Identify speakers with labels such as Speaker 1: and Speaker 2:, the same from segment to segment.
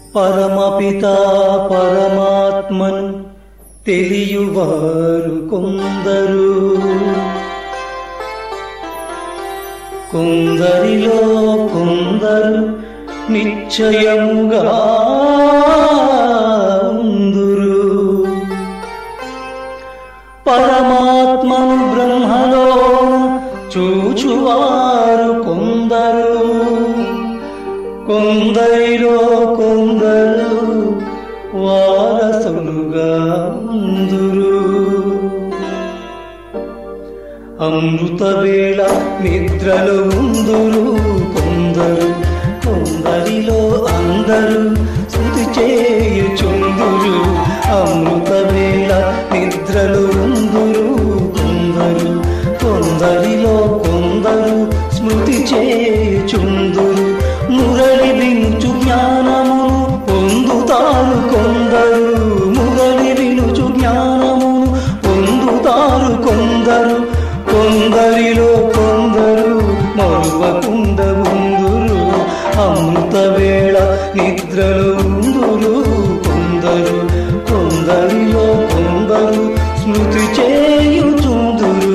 Speaker 1: పరమపిత పరమాత్మను తెలియువారు కొందరు కొందరిలో కొందరు నిశ్చయముగా ఉందురు పరమాత్మను బ్రహ్మలో చూచువారు కొందరు కొందరిలో కొందరు వారసులుగా ఉందురు అమృత వేళ నిద్రలో ఉందురు కొందరు కొందరిలో అందరూ శృతి చేయుచుందురు అమృత వేళ నిద్రలో ఉందురు కొందరు కొందరిలో కొందరు స్మృతి చేయుచుందురు మురళి వినుచు జ్ఞానమును పొందుతారు కొందరు మురళి వినుచు జ్ఞానమును పొందుతారు కొందరు కొందరిలో కొందరు మరువకుండ ఉందురు అమృత వేళ నిద్రలో ఉందురు కొందరు కొందరిలో కొందరు స్మృతి చేయుచుందురు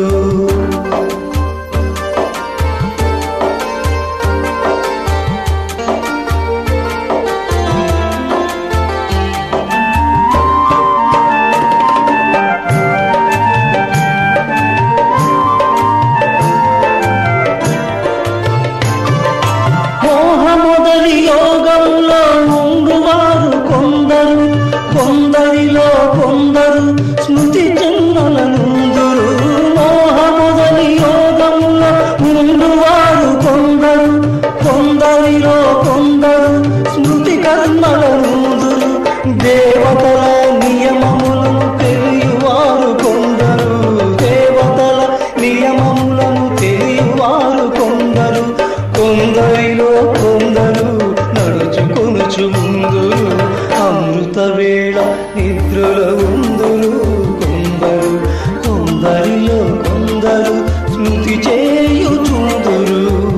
Speaker 1: మోహమొదలి యోగంలో ఉండువారు కొందరు కొందరిలో కొందరు స్మృతి జన్మలనుందురు మోహమొదలి యోగంలో ఉండువారు కొందరు కొందరిలో కొందరు స్మృతి కర్మలనుందురు దేవతల నియమములను తెలియవారు కొందరు దేవతల నియమములను తెలియవారు కొందరు కొందరిలో కొందరు నడుచుకొనుచు ముందురు అమృత వేళ నిద్రలో ఉందురు కొందరు కొందరిలో కొందరు స్మృతి చేయుచుందురు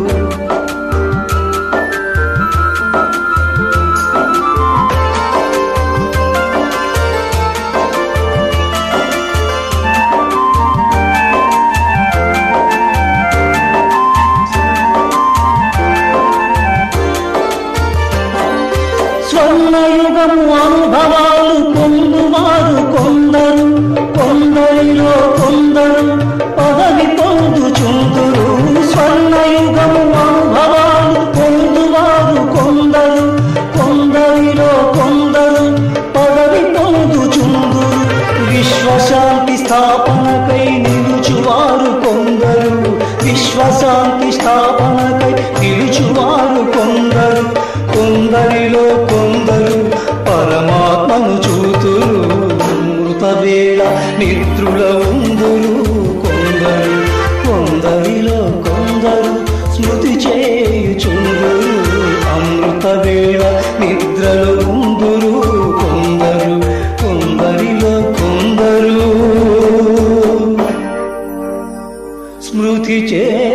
Speaker 1: స్వర్ణయుగము అనుభవాలు పొందువారు కొందరు కొందరిలో కొందరు పదవి పొందుచుందురు స్వర్ణయుగము అనుభవాలు పొందువారు కొందరు కొందరిలో కొందరు పదవి పొందుచుందురు విశ్వశాంతి స్థాపనకై నిలుచువారు కొందరు విశ్వశాంతి స్థాపనకై నిలుచువారు కొందరు కొందరిలో కొందరు పరమాత్మను చూతురు మృత వేళ నిద్రుల ఉందురు కొందరు కొందరిలో కొందరు స్మృతి చేయుచుందురు అమృత వేళ నిద్రలు ఉందురు కొందరు కొందరిలో కొందరు స్మృతి చే